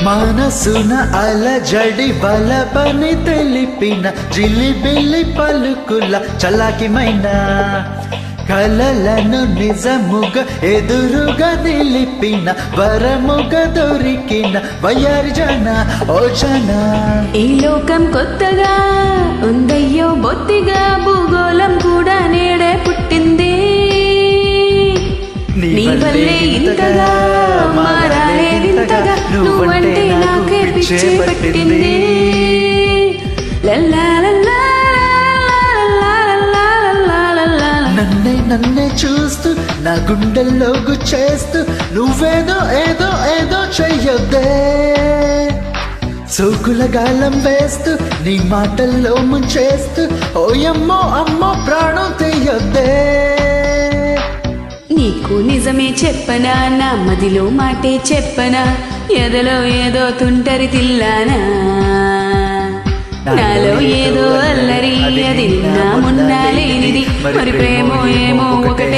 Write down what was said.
మనసున అలజడి బలపని తెలిపిన జిలిబిలి పలుకుల చలాకిమైన కలలను నిజముగా ఎదురుగా నిలిపిన వరముగా దొరికిన వయ్యారి జన ఓ జన ఈ లోకం కొత్తగా ఉందయ్యో బొత్తిగా భూగోళం కూడా నేడే పుట్టింది నీ వల్లే ఇంతగా మారాలే వింతగా నువ్వంటే నాకే పిచ్చే పట్టింది లల్లా లల్లా లల్లా లల్లా లల్లా లల్లా లల్లా. నన్నే నన్నే చూస్తూ నా గుండెల్లో గుచ్చేస్తూ నువ్వేదో ఏదో ఏదో చెయ్యొద్దే సోకుల గాలం వేస్తూ నీ మాటల్లో ముంచేస్తూ ఓయమ్మో అమ్మో ప్రాణం తెయ్యొద్దే నీకు నిజమే చెప్పనా నా మదిలో మాటే చెప్పనా ఎదలో ఏదో తుంటరి తిల్లానా నాలో ఏదో అల్లరి అది నిన్న మొన్న లేనిది మరి ప్రేమో ఏమో ఒకటి